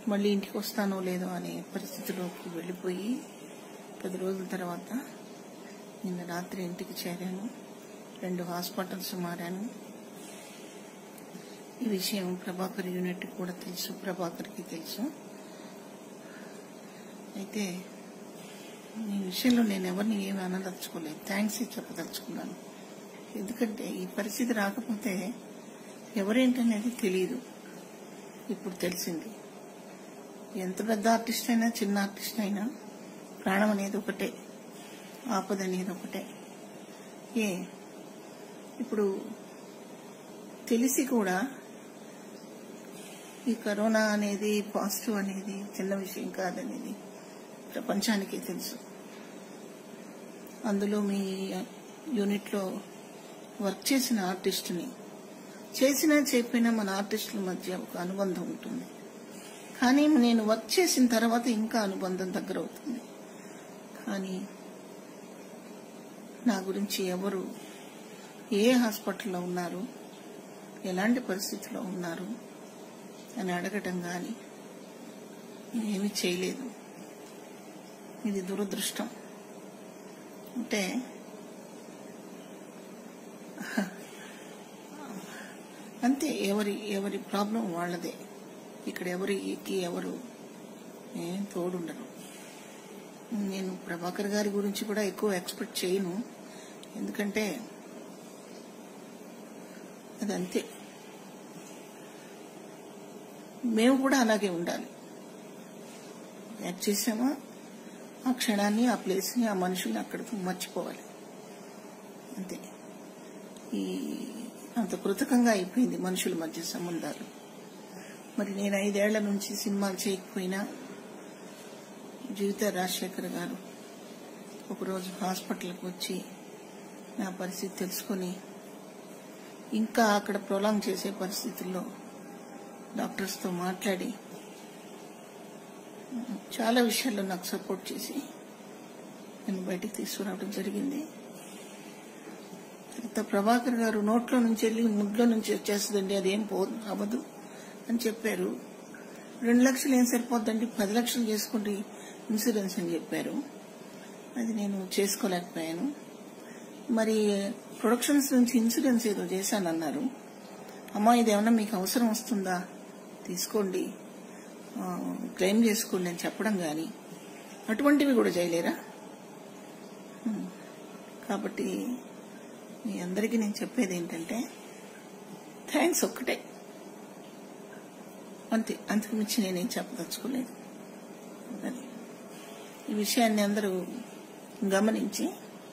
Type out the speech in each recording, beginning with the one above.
మళ్ళీ ఇంటికి వస్తానో లేదో అనే పరిస్థితిలోకి వెళ్ళిపోయి పది రోజుల తర్వాత నిన్న రాత్రి ఇంటికి చేరాను రెండు హాస్పిటల్స్ మారాను ఈ విషయం ప్రభాకర్ యూనిట్ కూడా తెలుసు ప్రభాకర్కి తెలుసు అయితే ఈ విషయంలో నేను ఎవరిని ఏమి అనదలుచుకోలేదు థ్యాంక్స్ చెప్పదలుచుకున్నాను ఎందుకంటే ఈ పరిస్థితి రాకపోతే ఎవరేంటనేది తెలియదు ఇప్పుడు తెలిసింది ఎంత పెద్ద ఆర్టిస్ట్ అయినా చిన్న ఆర్టిస్ట్ అయినా ప్రాణం అనేది ఒకటే ఆపద అనేది ఒకటే ఏ ఇప్పుడు తెలిసి కూడా ఈ కరోనా అనేది పాజిటివ్ అనేది చిన్న విషయం కాదనేది ప్రపంచానికి తెలుసు అందులో మీ యూనిట్లో వర్క్ చేసిన ఆర్టిస్ట్ని చేసినా చెప్పినా మన ఆర్టిస్టుల మధ్య ఒక అనుబంధం ఉంటుంది కానీ నేను వర్క్ చేసిన తర్వాత ఇంకా అనుబంధం దగ్గర అవుతుంది కానీ నా గురించి ఎవరు ఏ హాస్పిటల్లో ఉన్నారు ఎలాంటి పరిస్థితిలో ఉన్నారు అని అడగటం కానీ ఏమీ చేయలేదు ఇది దురదృష్టం అంటే అంతే ఎవరి ఎవరి ప్రాబ్లం వాళ్ళదే ఇక్కడ ఎవరికి ఎవరు ఏం తోడుండరు నేను ప్రభాకర్ గారి గురించి కూడా ఎక్కువ ఎక్స్పెక్ట్ చేయను ఎందుకంటే అది అంతే మేము కూడా అలాగే ఉండాలి యాక్ట్ చేసామా ఆ క్షణాన్ని ఆ ప్లేస్ని ఆ మనుషుల్ని అక్కడికి మర్చిపోవాలి అంతే ఈ అంత కృతకంగా అయిపోయింది మనుషుల మధ్య సంబంధాలు మరి నేను ఐదేళ్ల నుంచి సినిమాలు చేయకపోయినా జీవిత రాజశేఖర్ గారు ఒకరోజు హాస్పిటల్కి వచ్చి నా పరిస్థితి తెలుసుకొని ఇంకా అక్కడ ప్రొలాంగ్ చేసే పరిస్థితుల్లో డాక్టర్స్తో మాట్లాడి చాలా విషయాల్లో నాకు సపోర్ట్ చేసి నేను బయటికి తీసుకురావడం జరిగింది తర్వాత ప్రభాకర్ గారు నోట్లో నుంచి వెళ్ళి ముడ్లో నుంచి వచ్చేస్తుందండి అదేం పోదు అవ్వదు అని చెప్పారు రెండు లక్షలు ఏం సరిపోద్దండి పది లక్షలు చేసుకోండి ఇన్సూరెన్స్ అని చెప్పారు అది నేను చేసుకోలేకపోయాను మరి ప్రొడక్షన్స్ నుంచి ఇన్సూరెన్స్ ఏదో చేశానన్నారు అమ్మా ఇది ఏమన్నా మీకు అవసరం వస్తుందా తీసుకోండి ఆ, క్లెయిమ్ చేసుకోండి అని చెప్పడం కానీ అటువంటివి కూడా చేయలేరా హ్మ్. కాబట్టి మీ అందరికీ నేను చెప్పేది ఏంటంటే థ్యాంక్స్ ఒక్కటే అంతే అంతకు మించి నేనేం చెప్పదలుచుకోలేదు అది ఈ విషయాన్ని అందరూ గమనించి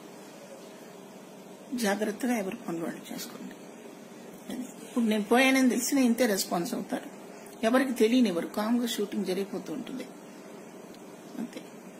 జాగ్రత్తగా ఎవరి పనులు వాళ్ళు చేసుకోండి అది. ఇప్పుడు నేను పోయానని తెలిసిన ఇంతే రెస్పాన్స్ అవుతారు ఎవరికి తెలియని ఎవరు కామ్గా షూటింగ్ జరిగిపోతూ ఉంటుంది అంతే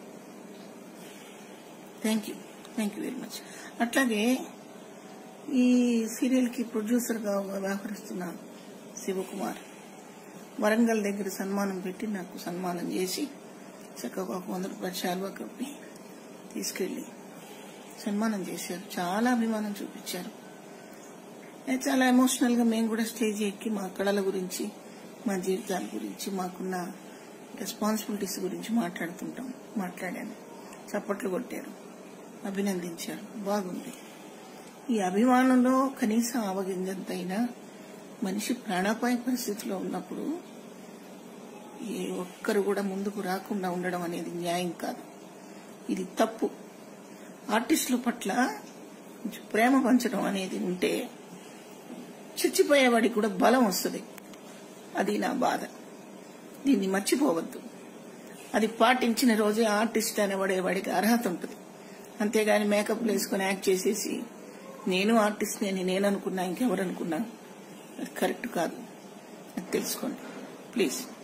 thank you thank you very much అట్లాగే ఈ సీరియల్కి ప్రొడ్యూసర్గా వ్యవహరిస్తున్న శివకుమార్ వరంగల్ దగ్గర సన్మానం పెట్టి నాకు సన్మానం చేసి చక్కగా ఒక వంద రూపాయల శాలువా కప్పి తీసుకెళ్లి సన్మానం చేశారు చాలా అభిమానం చూపించారు అది చాలా ఎమోషనల్ గా మేము కూడా స్టేజ్ ఎక్కి మా కళల గురించి మా జీవితాల గురించి మాకున్న రెస్పాన్సిబిలిటీస్ గురించి మాట్లాడుతుంటాం మాట్లాడాను చప్పట్లు కొట్టారు అభినందించారు బాగుంది ఈ అభిమానంలో కనీసం ఆవగింజంతైనా మనిషి ప్రాణాపాయ పరిస్థితిలో ఉన్నప్పుడు ఏ ఒక్కరు కూడా ముందుకు రాకుండా ఉండడం అనేది న్యాయం కాదు ఇది తప్పు ఆర్టిస్టుల పట్ల కొంచెం ప్రేమ పంచడం అనేది ఉంటే చచ్చిపోయేవాడికి కూడా బలం వస్తుంది అది నా బాధ దీన్ని మర్చిపోవద్దు అది పాటించిన రోజే ఆర్టిస్ట్ అనేవాడే వాడికి అర్హత ఉంటుంది అంతేగాని మేకప్ వేసుకొని యాక్ట్ చేసేసి నేను ఆర్టిస్ట్ అని నేను అనుకున్నా ఇంకెవరు అనుకున్నా అది కరెక్ట్ కాదు అది తెలుసుకోండి ప్లీజ్